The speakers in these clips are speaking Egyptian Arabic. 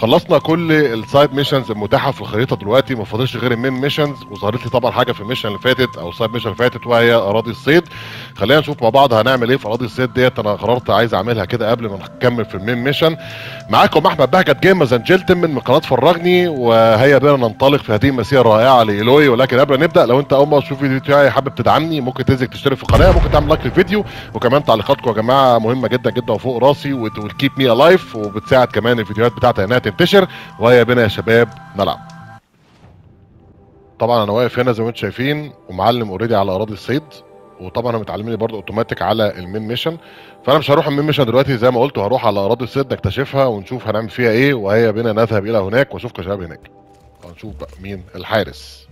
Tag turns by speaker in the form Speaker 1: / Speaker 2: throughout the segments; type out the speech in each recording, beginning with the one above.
Speaker 1: خلصنا كل السايد ميشنز المتاحه في الخريطه دلوقتي ما فاضلش غير المين ميشنز وظهرت لي طبعا حاجه في الميشن اللي فاتت او السايد ميشن اللي فاتت وهي اراضي الصيد خلينا نشوف مع بعض هنعمل ايه في اراضي الصيد ديت انا قررت عايز اعملها كده قبل ما نكمل في المين ميشن معاكم احمد بهجت جيمرز اند جنتلمان من قناه فرجني وهيا بنا ننطلق في هذه المسيره الرائعه لايلوي ولكن قبل ما نبدا لو انت اول مره تشوف الفيديو بتاعي حابب تدعمني ممكن تنزل تشترك في القناه ممكن تعمل لايك للفيديو وكمان تعليقاتكم يا جماعه مهمه جدا جدا وفوق راسي وتكيب مي الايف وبتساعد كمان الفيديوهات بتاعتي انها تنتشر وهيا بنا يا شباب نلعب طبعا انا واقف هنا زي ما انتم شايفين ومعلم اوريدي على اراضي الصيد وطبعا هم متعلمين برضه اوتوماتيك على المين ميشن فانا مش هروح المين ميشن دلوقتي زي ما قلت هروح على اراضي الصيد نكتشفها ونشوف هنعمل فيها ايه وهيا بنا نذهب الى هناك واشوفكم يا شباب هناك هنشوف بقى مين الحارس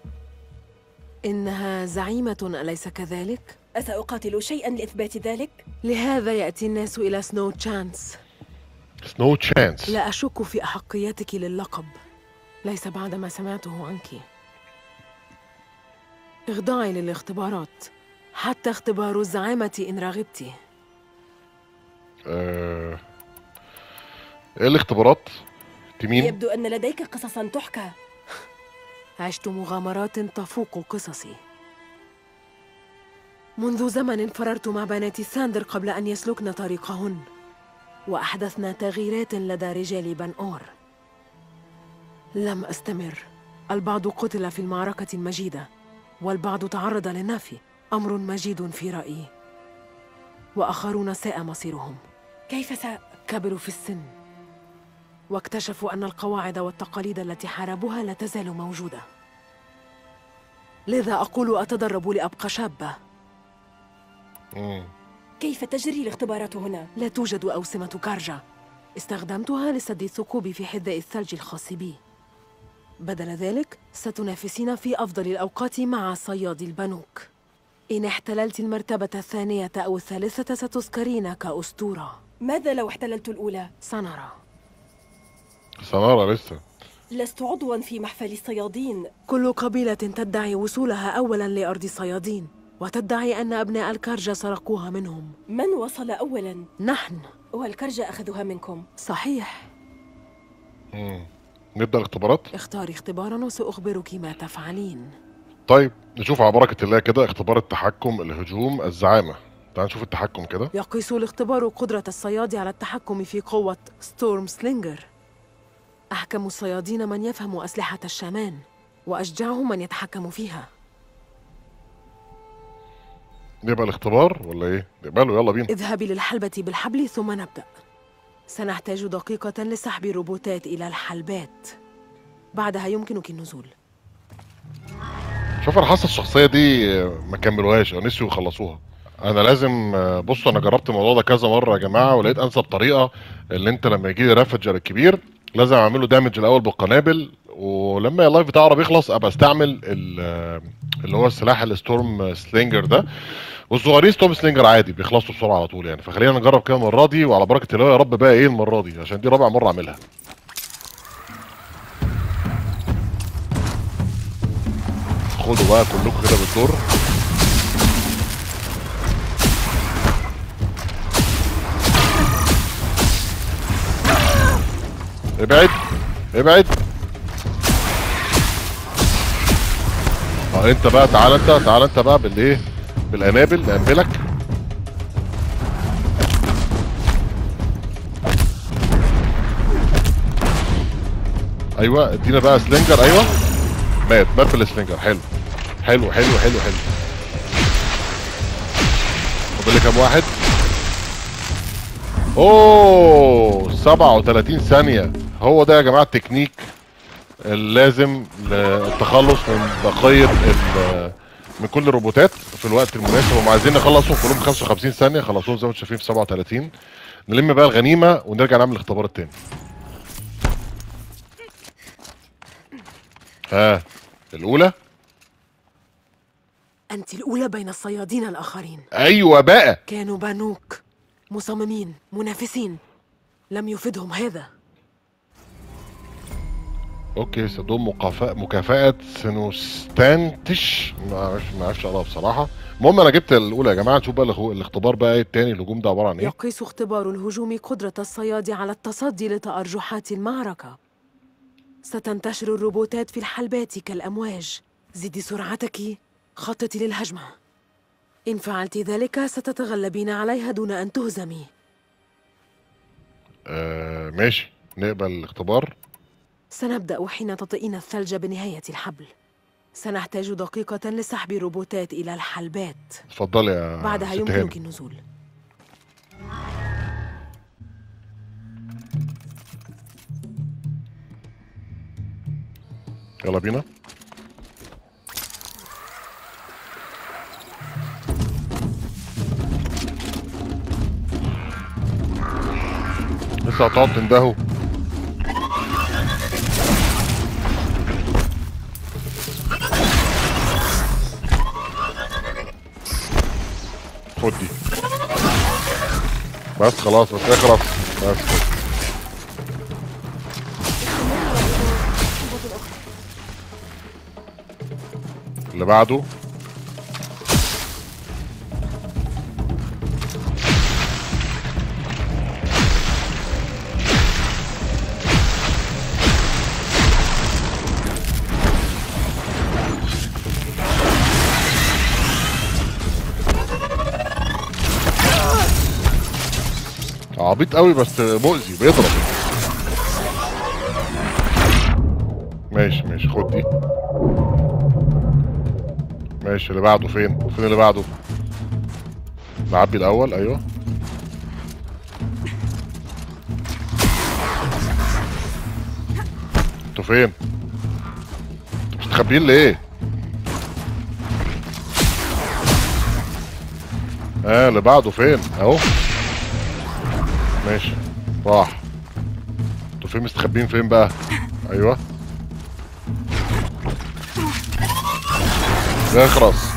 Speaker 2: إنها زعيمة أليس كذلك؟
Speaker 3: أسأقاتل شيئا لإثبات ذلك؟
Speaker 2: لهذا يأتي الناس إلى سنو تشانس
Speaker 1: سنو تشانس
Speaker 2: لا أشك في أحقيتك للقب ليس بعد ما سمعته عنك اخضعي للاختبارات حتى اختبار الزعامة إن رغبت
Speaker 1: آه... ايه الاختبارات تمين
Speaker 3: يبدو أن لديك قصصا تحكى
Speaker 2: عشت مغامرات تفوق قصصي منذ زمن فررت مع بنات ساندر قبل أن يسلكن طريقهن وأحدثنا تغييرات لدى رجال بن أور لم أستمر البعض قتل في المعركة المجيدة والبعض تعرض للنفي أمر مجيد في رأيي وآخرون ساء مصيرهم
Speaker 3: كيف س...
Speaker 2: كبروا في السن واكتشفوا أن القواعد والتقاليد التي حاربوها لا تزال موجودة لذا أقول أتدرب لأبقى شابة
Speaker 1: مم.
Speaker 3: كيف تجري الاختبارات هنا؟
Speaker 2: لا توجد أوسمة كارجا استخدمتها لسد الثقوب في حذاء الثلج الخاص بي بدل ذلك ستنافسين في أفضل الأوقات مع صياد البنوك إن احتللت المرتبة الثانية أو الثالثة ستذكرين كأسطورة
Speaker 3: ماذا لو احتللت الأولى؟
Speaker 2: سنرى
Speaker 1: سنارة لسه
Speaker 3: لست عضوا في محفل الصيادين
Speaker 2: كل قبيلة تدعي وصولها أولا لأرض الصيادين وتدعي أن أبناء الكارجا سرقوها منهم
Speaker 3: من وصل أولا؟
Speaker 2: نحن
Speaker 3: والكرجة أخذوها منكم
Speaker 2: صحيح
Speaker 1: مم. نبدا الاختبارات
Speaker 2: اختاري اختبارا وسأخبرك ما تفعلين
Speaker 1: طيب نشوف على بركه الله كده اختبار التحكم الهجوم الزعامه تعال نشوف التحكم كده
Speaker 2: يقيس الاختبار قدرة الصياد على التحكم في قوة ستورم سلينجر أحكم الصيادين من يفهم أسلحة الشامان وأشجعهم من يتحكم فيها
Speaker 1: نبقى الاختبار ولا ايه نقبله يلا بينا
Speaker 2: اذهبي للحلبة بالحبل ثم نبدأ سنحتاج دقيقة لسحب الروبوتات إلى الحلبات بعدها يمكنك النزول
Speaker 1: شوف انا حاسس الشخصيه دي ما كملوهاش او نسيوا يخلصوها انا لازم بصوا انا جربت الموضوع ده كذا مره يا جماعه ولقيت انسب طريقه اللي انت لما يجي لي رافجر الكبير لازم اعمل له دامج الاول بالقنابل ولما اللايف بتاعه بيخلص ابقى استعمل ال- اللي هو السلاح الستورم سلينجر ده والصغيرين ستورم سلينجر عادي بيخلصوا بسرعه على طول يعني فخلينا نجرب كده المره دي وعلى بركه الله يا رب بقى ايه المره دي عشان دي رابع مره اعملها خدوا بقى كلكم كده بالدور ابعد ابعد اه انت بقى تعال انت تعال انت بقى بالايه بالانابل نقنبلك ايوه ادينا بقى سلينجر ايوه مات مات بالسلينجر حلو حلو حلو حلو حلو فاضل لي كام واحد اوه 37 ثانية هو ده يا جماعة التكنيك اللازم للتخلص من بقية ال- من كل الروبوتات في الوقت المناسب هم عايزين نخلصهم كلهم 55 ثانية خلصوهم زي ما انتم شايفين في 37 نلم بقى الغنيمة ونرجع نعمل الاختبار التاني ها الأولى
Speaker 2: أنت الأولى بين الصيادين الآخرين
Speaker 1: أيوة بقى
Speaker 2: كانوا بنوك مصممين منافسين لم يفدهم هذا
Speaker 1: اوكي صندوق مكافأة مكافأة سنوستانتش ما اعرفش ما اعرفش اقراها بصراحة المهم انا جبت الاولى يا جماعة نشوف بقى الاخ- الاختبار بقى ايه التاني الهجوم ده عبارة عن ايه
Speaker 2: يقيس اختبار الهجوم قدرة الصياد على التصدي لتأرجحات المعركة ستنتشر الروبوتات في الحلبات كالأمواج زدي سرعتك خططي للهجمة إن فعلت ذلك ستتغلبين عليها دون أن تهزمي
Speaker 1: آه ماشي نقبل الاختبار
Speaker 2: سنبدأ حين تطئين الثلج بنهاية الحبل سنحتاج دقيقة لسحب الروبوتات إلى الحلبات
Speaker 1: اتفضلي يا
Speaker 2: بعدها
Speaker 1: ست
Speaker 2: يمكنك
Speaker 1: هاني.
Speaker 2: النزول
Speaker 1: يلا بينا لسه هتقعد تندهوا خد دي بس خلاص بس اخرس بس كده. اللي بعده عبيط قوي بس مؤذي بيضرب ماشي ماشي خد دي ماشي اللي بعده فين فين اللي بعده نعبي الاول ايوه انتوا فين انتوا مستخبيين ليه اه اللي بعده فين اهو ماشي راح انتوا فين مستخبيين فين بقى ايوه اخرس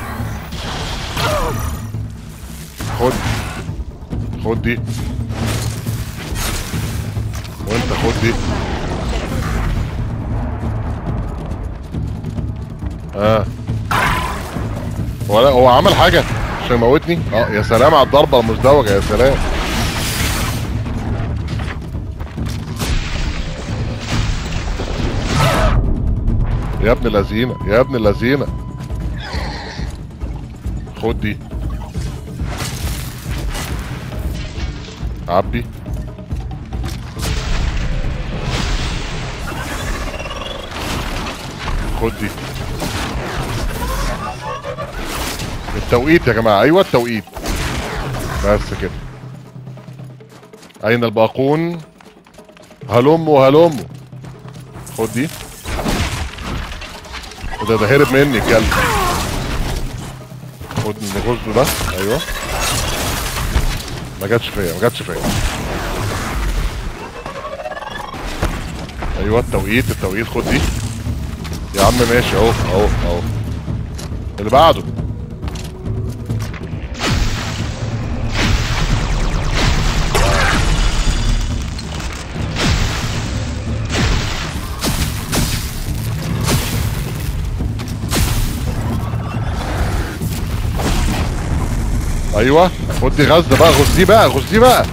Speaker 1: خد خد دي وانت خد دي اه هو لا هو عمل حاجة عشان يموتني اه يا سلام على الضربة المزدوجة يا سلام يا ابن اللذينة يا ابن اللذينة خد دي عبي خد دي التوقيت يا جماعة ايوه التوقيت بس كده اين الباقون هلموا هلموا خد دي وده ده هرب مني الكلب خد الغزل ده ايوه ما جاتش فيا ما جاتش فيا ايوه التوقيت التوقيت خد دي يا عم ماشي اهو اهو اهو اللي بعده ايوه خد دي غزه بقى غزيه بقى غزيه بقى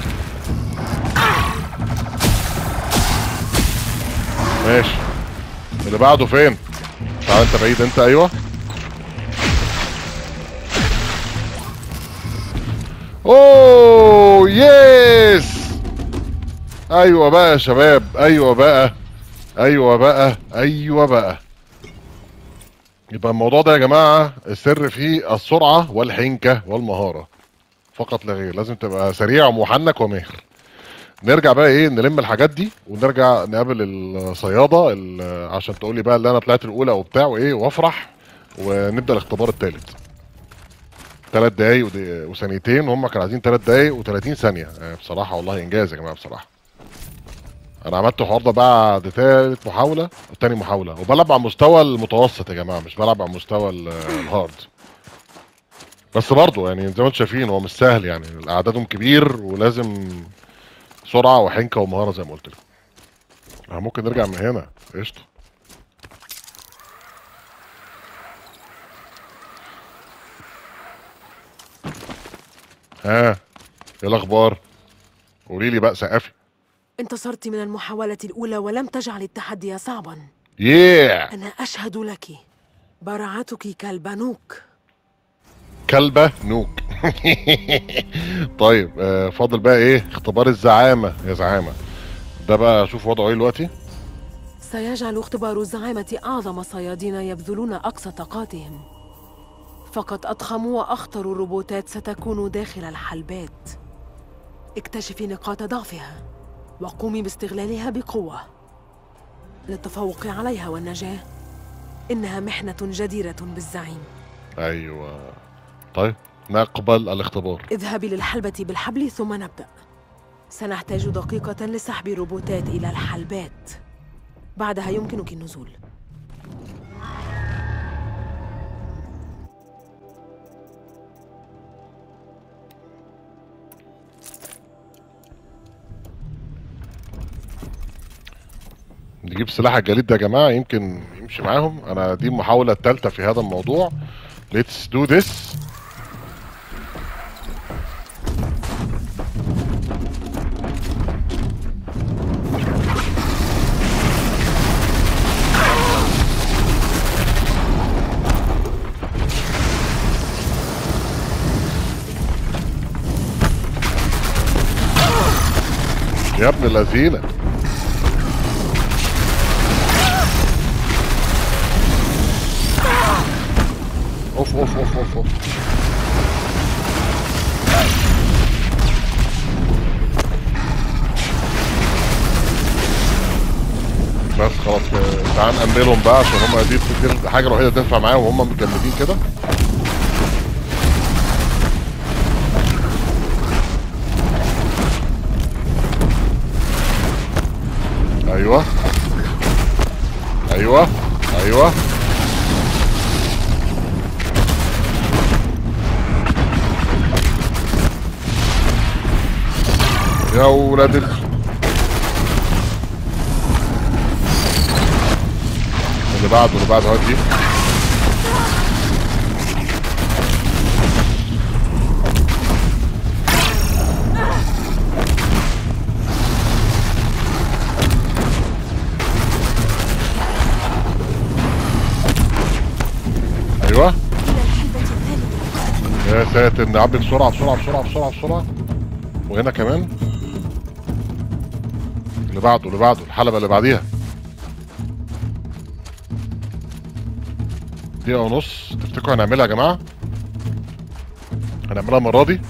Speaker 1: ماشي اللي بعده فين تعال انت بعيد انت ايوه اوه يس ايوه بقى يا شباب ايوه بقى ايوه بقى ايوه بقى يبقى الموضوع ده يا جماعه السر فيه السرعه والحنكه والمهاره فقط لا غير لازم تبقى سريع ومحنك وماهر نرجع بقى ايه نلم الحاجات دي ونرجع نقابل الصياده ال- عشان تقول لي بقى اللي انا طلعت الاولى وبتاع وايه وافرح ونبدا الاختبار الثالث ثلاث دقايق ودي- وثانيتين وهم كانوا عايزين ثلاث دقايق و30 ثانيه آه، بصراحه والله انجاز يا جماعه بصراحه انا عملت الحوار ده بعد ثالث محاوله وتاني محاوله وبلعب على المستوى المتوسط يا جماعه مش بلعب على المستوى ال- الهارد بس برضه يعني زي ما انتم شايفين هو مش سهل يعني اعدادهم كبير ولازم سرعه وحنكه ومهاره زي ما قلت لكم آه، ممكن نرجع من هنا قشطه ها ايه الاخبار قولي لي بقى سقفي
Speaker 2: انتصرت من المحاولة الأولى ولم تجعل التحدي صعبا
Speaker 1: ياه
Speaker 2: أنا أشهد لك براعتك كالبنوك
Speaker 1: كلبة نوك طيب آه فاضل بقى ايه اختبار الزعامة يا زعامة ده بقى اشوف وضعه ايه دلوقتي
Speaker 2: سيجعل اختبار الزعامة أعظم صيادين يبذلون أقصى طاقاتهم فقط أضخم وأخطر الروبوتات ستكون داخل الحلبات اكتشفي نقاط ضعفها وقومي باستغلالها بقوة للتفوق عليها والنجاة إنها محنة جديرة بالزعيم
Speaker 1: ايوه طيب نقبل الاختبار
Speaker 2: اذهبي للحلبة بالحبل ثم نبدأ سنحتاج دقيقة لسحب روبوتات إلى الحلبات بعدها يمكنك النزول
Speaker 1: نجيب سلاح الجليد ده يا جماعة يمكن يمشي معاهم انا دي المحاولة الثالثة في هذا الموضوع let's do this يا ابن اللذينه اوف اوف اوف اوف اوف بس خلاص كده. تعال نأملهم بقى عشان هم دي دي الحاجة الوحيدة اللي تنفع معاهم وهم متجمدين كده ايوه ايوه ايوه يا ولاد ال... اللي بعده اللي بعده هات دي ايوه
Speaker 3: إلى الحلبة الثانية
Speaker 1: يا ساتر نعبي بسرعه بسرعه بسرعه بسرعه بسرعه وهنا كمان اللي بعده اللي بعده الحلبة اللي بعديها دقيقة ونص تفتكروا هنعملها يا جماعة؟ هنعملها المرة دي؟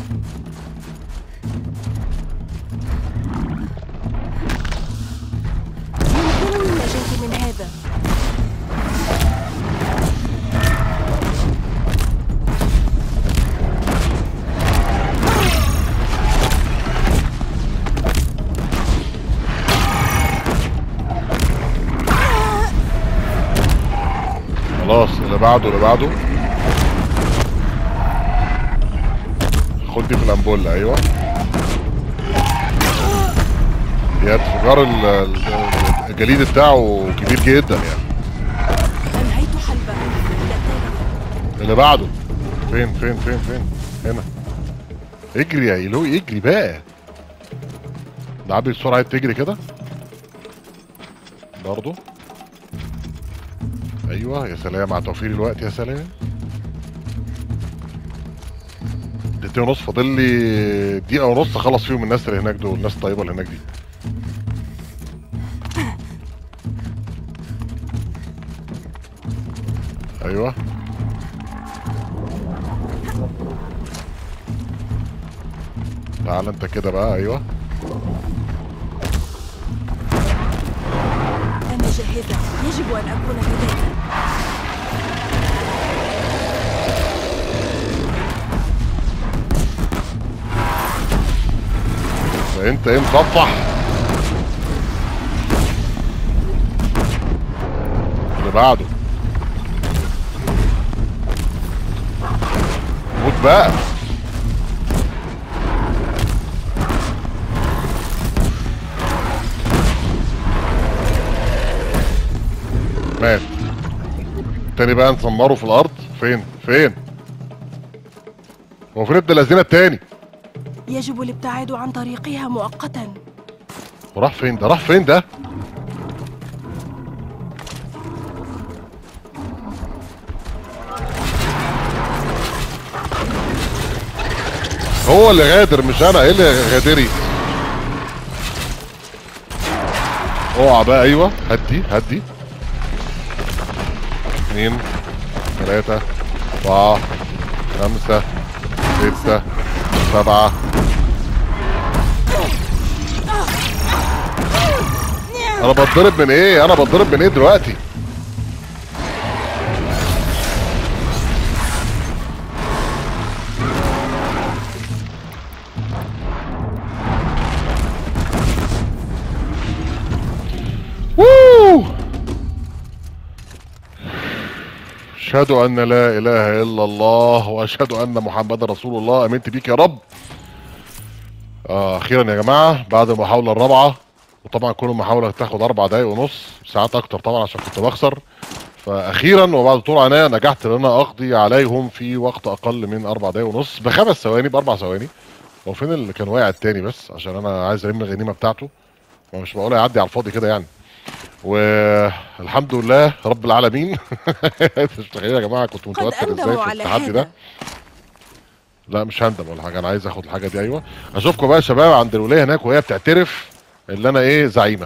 Speaker 3: يمكنني النجاة من هذا
Speaker 1: خلاص اللي بعده اللي بعده خد دي في الأمبولة أيوه يا انفجار ال- ال- الجليد بتاعه كبير جدا يعني
Speaker 3: أنهيت حلبة إلى الثانية
Speaker 1: اللي بعده فين فين فين فين هنا اجري يا ايلو اجري بقى نعبي بسرعة تجري كده برضو ايوه يا سلام على توفير الوقت يا سلام دقيقتين ونص فاضل لي دقيقة ونص اخلص فيهم الناس اللي هناك دول الناس الطيبة اللي هناك دي ايوه تعال انت كده بقى ايوه
Speaker 3: أنا جاهزة يجب أن أكون كذلك
Speaker 1: ده انت ايه مصفح اللي بعده موت بقى مات التاني بقى نسمره في الارض فين فين هو فين ابن الذين التاني
Speaker 3: يجب الابتعاد عن طريقها مؤقتا
Speaker 1: وراح فين ده راح فين ده هو اللي غادر مش انا ايه اللي غادري اوعى بقى ايوه هدي هدي اثنين ثلاثة أربعة خمسة ستة سبعة انا بتضرب من ايه انا بتضرب من ايه دلوقتي ووو اشهد ان لا اله الا الله واشهد ان محمد رسول الله امنت بيك يا رب آه اخيرا يا جماعه بعد المحاوله الرابعه وطبعا كل محاوله تاخد اربع دقايق ونص ساعات اكتر طبعا عشان كنت بخسر فاخيرا وبعد طول عنايه نجحت ان انا اقضي عليهم في وقت اقل من اربع دقايق ونص بخمس ثواني باربع ثواني هو فين اللي كان واقع التاني بس عشان انا عايز الم الغنيمه بتاعته مش بقول يعدي على الفاضي كده يعني والحمد لله رب العالمين تخيلوا يا جماعه كنت
Speaker 2: قد
Speaker 1: متوتر ازاي
Speaker 2: أندم
Speaker 1: في
Speaker 2: على
Speaker 1: التحدي ده
Speaker 2: هذا
Speaker 1: لا مش هندم ولا حاجه انا عايز اخد الحاجه دي ايوه اشوفكم بقى يا شباب عند الولايه هناك وهي بتعترف اللي انا ايه زعيمه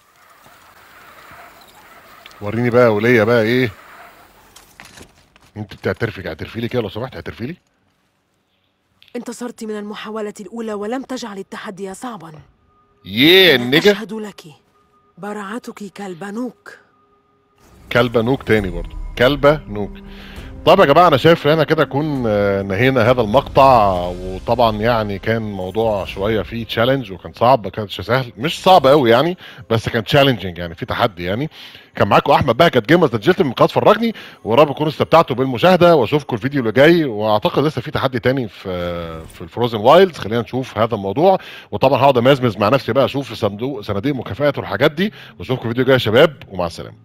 Speaker 1: وريني بقى وليه بقى ايه انت بتعترفي اعترفي لي كده لو سمحت اعترفي لي
Speaker 2: انتصرت من المحاولة الأولى ولم تجعل التحدي صعبا
Speaker 1: ياه
Speaker 2: أنا
Speaker 1: النجا
Speaker 2: أشهد لك براعتك كالبنوك
Speaker 1: كلبه نوك تاني برضو كلبه نوك طيب يا جماعه انا شايف هنا كده كون آه، نهينا هذا المقطع وطبعا يعني كان موضوع شويه فيه تشالنج وكان صعب ما كانش سهل مش صعب قوي يعني بس كان تشالنجينج يعني في تحدي يعني كان معاكم احمد بقى كانت جيمرز سجلت من قناه فرجني ويا رب تكونوا استمتعتوا بالمشاهده واشوفكم الفيديو اللي جاي واعتقد لسه في تحدي تاني في في الفروزن وايلدز خلينا نشوف هذا الموضوع وطبعا هقعد امزمز مع نفسي بقى اشوف صندوق صناديق مكافآت والحاجات دي واشوفكم الفيديو الجاي يا شباب ومع السلامه